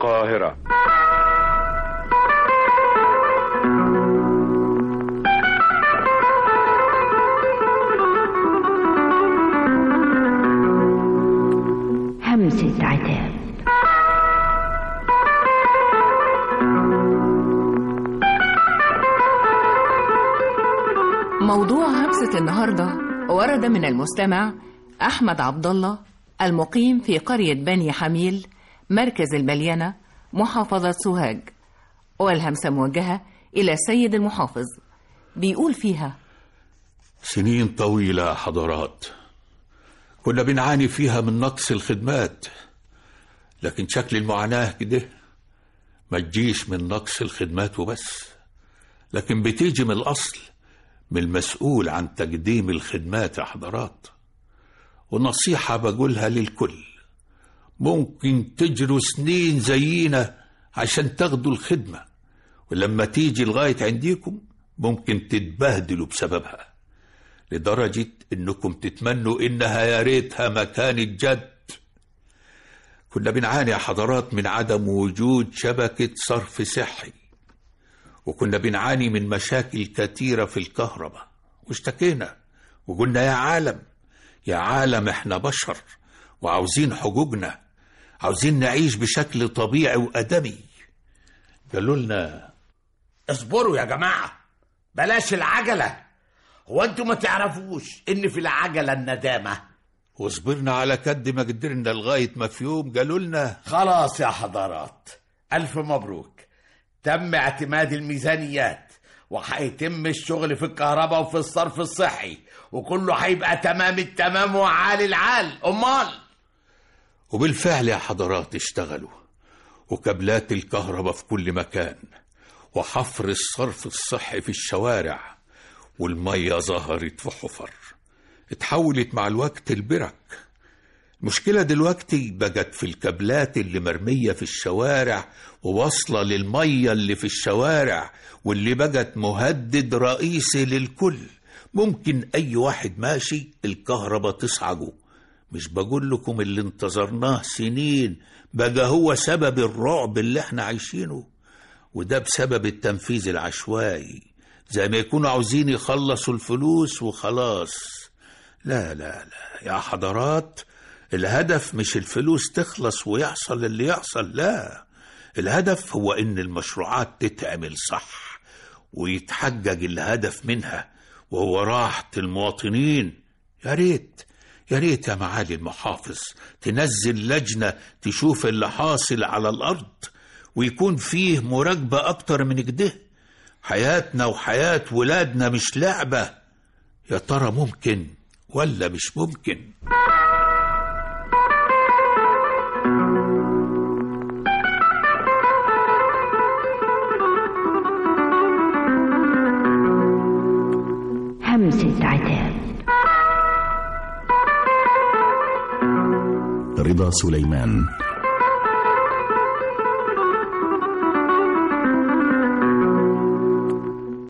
القاهرة همسة عتاب موضوع همسة النهاردة ورد من المستمع أحمد عبد الله المقيم في قرية بني حميل مركز الملينة محافظة سوهاج والهمسة موجهة إلى السيد المحافظ بيقول فيها سنين طويلة يا حضرات كنا بنعاني فيها من نقص الخدمات لكن شكل المعاناة كده ما تجيش من نقص الخدمات وبس لكن بتيجي من الأصل من المسؤول عن تقديم الخدمات يا حضرات ونصيحة بقولها للكل ممكن تجروا سنين زينا عشان تاخدوا الخدمة ولما تيجي لغاية عنديكم ممكن تتبهدلوا بسببها لدرجة انكم تتمنوا انها يا ريتها ما كانت جد كنا بنعاني يا حضرات من عدم وجود شبكة صرف صحي وكنا بنعاني من مشاكل كتيرة في الكهرباء واشتكينا وقلنا يا عالم يا عالم احنا بشر وعاوزين حقوقنا عاوزين نعيش بشكل طبيعي وأدمي قالوا لنا اصبروا يا جماعة بلاش العجلة هو انتوا ما تعرفوش ان في العجلة الندامة وصبرنا على قد ما قدرنا لغاية ما في يوم قالوا لنا خلاص يا حضرات ألف مبروك تم اعتماد الميزانيات وهيتم الشغل في الكهرباء وفي الصرف الصحي وكله هيبقى تمام التمام وعالي العال أمال وبالفعل يا حضرات اشتغلوا وكابلات الكهرباء في كل مكان وحفر الصرف الصحي في الشوارع والمية ظهرت في حفر اتحولت مع الوقت البرك المشكلة دلوقتي بقت في الكابلات اللي مرمية في الشوارع وواصلة للمية اللي في الشوارع واللي بقت مهدد رئيسي للكل ممكن أي واحد ماشي الكهرباء تصعقه مش بقول لكم اللي انتظرناه سنين بقى هو سبب الرعب اللي احنا عايشينه وده بسبب التنفيذ العشوائي زي ما يكونوا عاوزين يخلصوا الفلوس وخلاص لا لا لا يا حضرات الهدف مش الفلوس تخلص ويحصل اللي يحصل لا الهدف هو ان المشروعات تتعمل صح ويتحقق الهدف منها وهو راحة المواطنين يا ريت يا ريت يا معالي المحافظ تنزل لجنة تشوف اللي حاصل على الأرض ويكون فيه مراقبة أكتر من كده حياتنا وحياة ولادنا مش لعبة يا ترى ممكن ولا مش ممكن همسة عتاب رضا سليمان